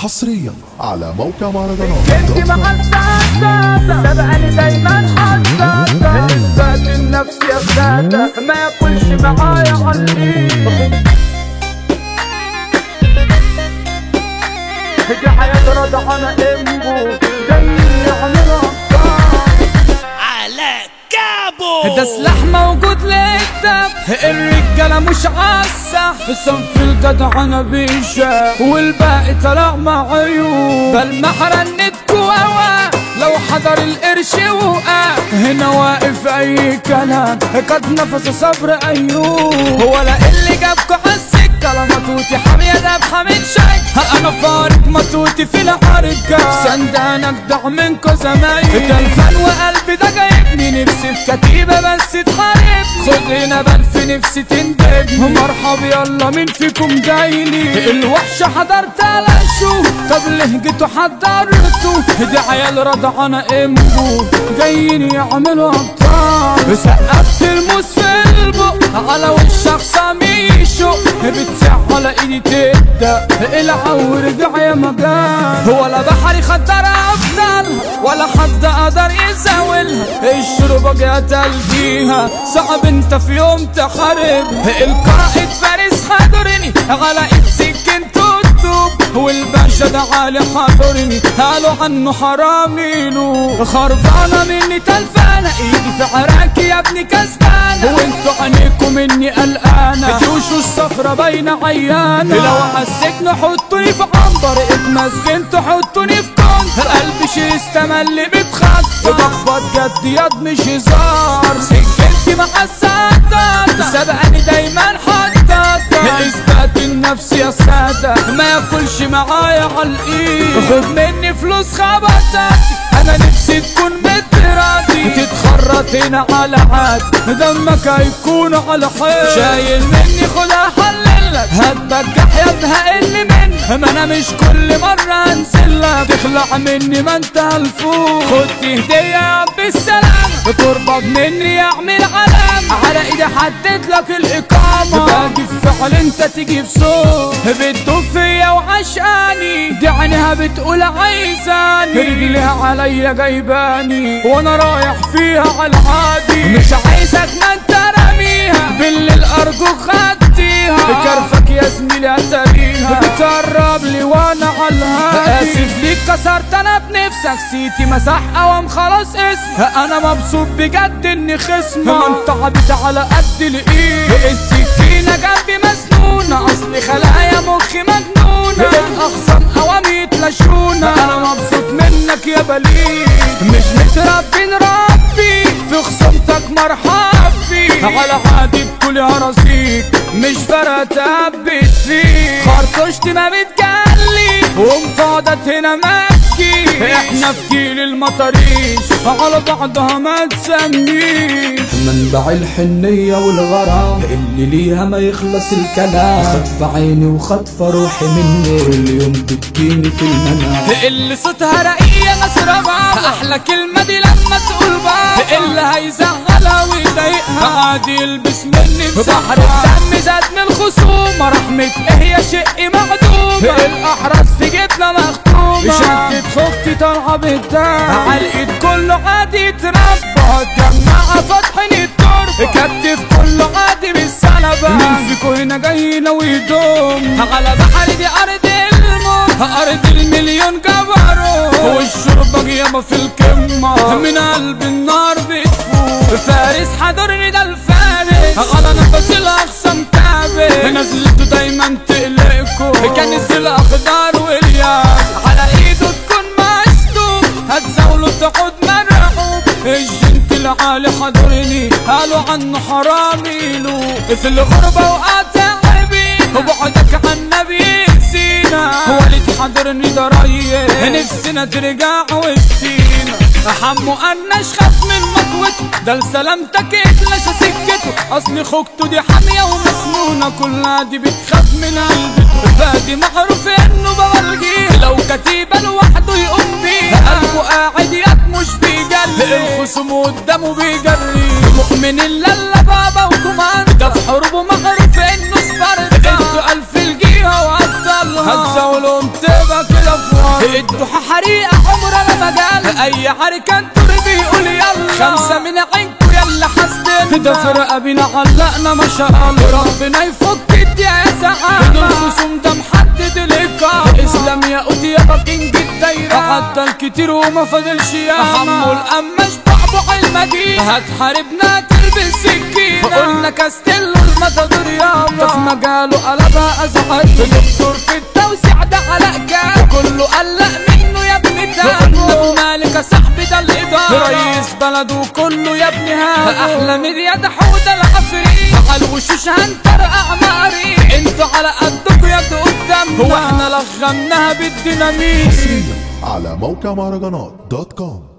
حصريا على موقع مهرجانات انت مع السعادة سبقني دايما حساسة اثبات النفس يا سادة ما ياكلش معايا عليك دي حياة رضا انا امبو جاي يعملها على كابو ده سلاح موجود للدم الرجالة مش عالسة في صنف الجدع انا بيشا والباقي طلع مع عيون بلمح رنتكو هوا لو حضر القرش وقع هنا واقف اي كلام قد نفس صبر ايوب ولا اللي جابكو عالسكة لا مطوتي حامية دبحة من شك انا فارق مطوتي في الحركة سندانك دع منكو زمايل ده الفن وقلبي ده جايبني نفسي في كتيبة بس تحارب خد هنا بل في نفسي تندب مرحب يلا مين فيكم جايلي الوحش حضرت على شو طب لهجته حضرته دي عيال رضع انا امبو جايين يعملوا ابطال سقفت الموس في البق على وشك سميشو بتسع على ايدي تبدا العو رجع يا مجال ولا بحري خدر افضل ولا حد قدر يزاولها الشرب جات قلبيها صعب انت في يوم تحارب القائد فارس حضرني على ايد سكنته الدوب والباشا ده عالي حضرني قالوا عنه حرامي له خربانه مني تلفانه ايدي في عراكي يا ابني كسبانه وانتوا عينيكم مني قلقانه جوشوا الصفرة باينه عيانه لو عالسجن حطوني في عنبر اتمسجنت حطوني في كون قلبي شي استمل بتخط بخبط جد ياض مش هزار سجنتي مع السادة سبقني دايما حطاطة اثبات النفس يا سادة ما ياكلش معايا عالايد خد مني فلوس خبطاتي انا نفسي تكون متراضي تتخرط هنا على عاد دمك هيكون على حيط شايل مني خدها حللك هتبجح يا ابنها اللي مني ما انا مش كل مرة انزلك تخلع مني ما انت الفوق خد هدية يا عم بالسلامة تربط مني يعمل علامة على ايدي حدد لك الاقامة باجي في فعل انت تيجي بصوت بتدوب فيا وعشقاني دي عينيها بتقول عايزاني رجليها عليا جايباني وانا رايح فيها على العادي مش عايزك ما انت راميها بالليل ارجوك خدتيها بكرفك يا زميلي اتاريها بتقرب لي وانا على الهادي اسف ليك كسرت انا بنفسك سيتي مسح قوام خلاص اسمي انا مبسوط بجد اني خصمك ما انت عبيت على قد الايد السكينه جنبي مسنونه اصلي خلايا مخي مجنونه الاخصام قوامي يتلاشونا انا مبسوط منك يا بليد مش متربي نربي في خصومتك مرحب بيك على عادي بكل رصيد مش فارقة تهبت فيك خرطشتي ما بتجلي ومفاضت هنا مكي احنا في جيل المطاريش على بعضها ما تسميش منبع الحنية والغرام اللي ليها ما يخلص الكلام خطف عيني وخطف روحي مني كل يوم تبكيني في المنام اللي صوتها رقية مسربة أحلى كلمة دي لما تقول بقى اللي هيزعلها ويضايقها عادي يلبس مني بحر الدم زاد من الخصومة رحمة إيه يا شقي معدومة الأحرس في جبنا مختومة شدت خوفتي طالعة بالدم عالإيد كله عادي يتربى جماعة فاتحين التربة كتف كله عادي بالسلبة مين فيكو هنا جاي ناوي يدوم على بحر دي أرض الموت أرض المليون جبروت والشربة ياما في القمة من قلب النار بتفوت فارس حضرني ده الفارس على نفس الأقسام تابع نزلته دايما تقلقكم كنز الأخضر والياس على إيده تكون مشدود هتزاوله تقعد مرعوب الجنت العالي حضرني قالوا عنه حرامي له في الغربة وقاطع قلبي وبعدك عن نبي سينا ولد حضرني ده ريس نفسنا ترجع وسطينا حمو قناش خاف من مكوته ده لسلامتك اتلاشى سكته اصل خوجته دي حامية ومسنونة كلها دي بتخاف من قلبته فادي معروف انه بورجيه لو كتيبة لوحده يقوم بيها قلبه قاعد يد مش بيجلي الخصوم قدامه بيجري مؤمن الا الا بابا وكمان ده في حروبه معروف انه سبارتا انتوا الف الجيهة وعطلها هتزاولهم تبقى كده في ورا الضحى حريقة عمرنا ما جال اي عركان تور بيقول يلا خمسة من عينكو يلا حسدنا ده فرقة بينا علقنا ما شاء الله ربنا يفك الدنيا يا سعادة الخصوم ده محدد الإيقاع اسلام يا قوتي يا كينج الدايرة عدى الكتير وما فاضلش يا حمو القماش بعبع المدينة هتحاربنا تلبس سكينة قلنا كاستيلو المطادور يابا ده في مجاله قلبها أزعج دكتور في التوسيع ده علاء جاب كله قلق منه يا ابني تابو ابو مالك يا صاحبي ده الإدارة رئيس بلده كله يا ابني هابو أحلى ميديا ده حودة العفريت على الوشوش هنطرقع مقاريب انتوا على قدكوا يا دو قدامنا هو احنا لغمناها بالديناميت على موقع مهرجانات دوت كوم